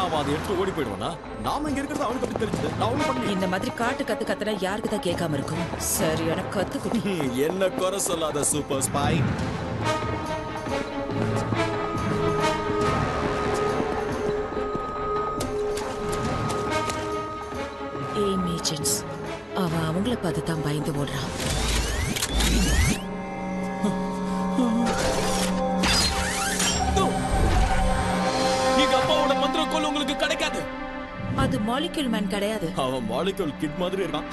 அவன் அதை எடுத்து ஓடி போயிடுவானா நாம இங்க இருக்கிறது அவனுக்கு அப்படி தெரிஞ்சது நான் ஒண்ணும் பண்ணல இந்த மாதிரி காட்டு கத்து கத்துனா யாருக்கு தான் கேட்காம இருக்கும் சரியான கத்து குட்டி என்ன குறை சொல்லாத சூப்பர் ஸ்பை ஏம் ஏஜென்ட்ஸ் அவன் அவங்கள பார்த்து தான் பயந்து ஓடுறான் எங்க அப்பாவோட மந்திர கோல் உங்களுக்கு கிடைக்காது அது மாலிக்யூல் மேன் கிடையாது அவன் மாலிகூல் கிட் மாதிரி இருக்கான்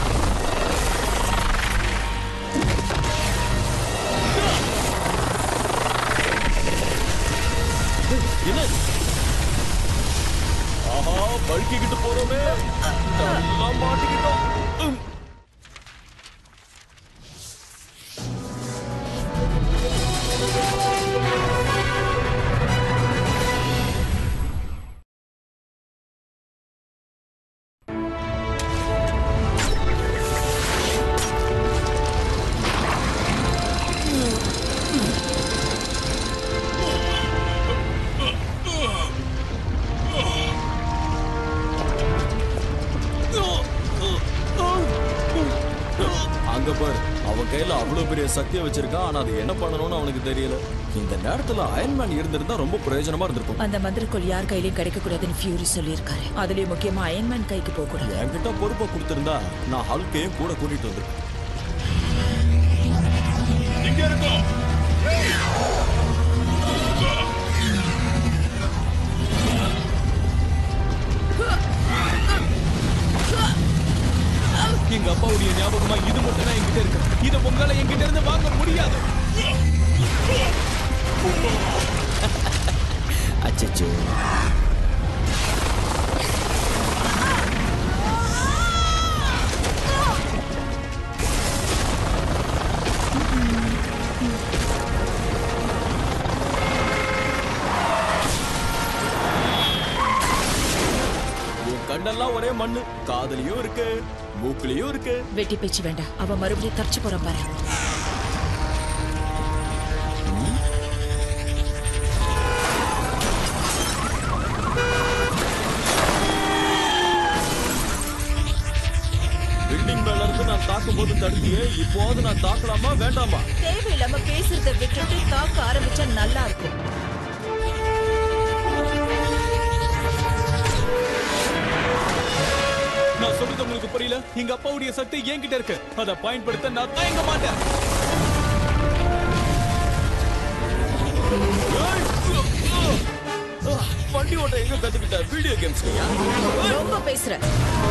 என்ன ஆஹா பழுக்கிக்கிட்டு போறோமே நல்லா மாட்டிக்கிட்டோம் உம். அங்க பாரு அவன் கையில அவ்வளவு பெரிய சக்தியை வச்சிருக்கான் ஆனா அது என்ன பண்ணணும்னு அவனுக்கு தெரியல இந்த நேரத்துல அயன்மேன் இருந்திருந்தா ரொம்ப பிரயோஜனமா இருந்திருக்கும் அந்த மந்திரக்கோள் யார் கையிலயும் கிடைக்க கூடாதுன்னு ஃபியூரி சொல்லியிருக்காரு அதுலயும் முக்கியமா அயன்மேன் கைக்கு போக கூடாது என்கிட்ட பொறுப்பை கொடுத்திருந்தா நான் ஹல்கையும் கூட கூட்டிட்டு வந்திருப்பேன் இங்க இருக்கோம் எங்க அப்பாவுடைய ஞாபகமா இது மட்டும் தான் என்கிட்ட இருக்கு இதை உங்களால என்கிட்ட இருந்து வாங்க முடியாது அச்சச்சோ உன் கண்ணெல்லாம் ஒரே மண்ணு காதலியும் இருக்கு மூக்குலயும் இருக்கு வெட்டி பேச்சு வேண்டாம் அவன் மறுபடியும் தப்பிச்சு போறான் பாரு பில்டிங் மேல இருந்து நான் தாக்கும் போது தடுத்தியே இப்போது நான் தாக்கலாமா வேண்டாமா தேவையில்லாம பேசுறத விட்டுட்டு தாக்க ஆரம்பிச்சா நல்லா இருக்கும் நான் சொல்றது உங்களுக்கு புரியல எங்க அப்பாவுடைய சக்தி என்கிட்ட இருக்கு அதை பயன்படுத்த நான் தயங்க மாட்டேன் ஏய்! வண்டி ஓட்ட எங்க கத்துக்கிட்ட வீடியோ கேம்ஸ் ரொம்ப பேசுற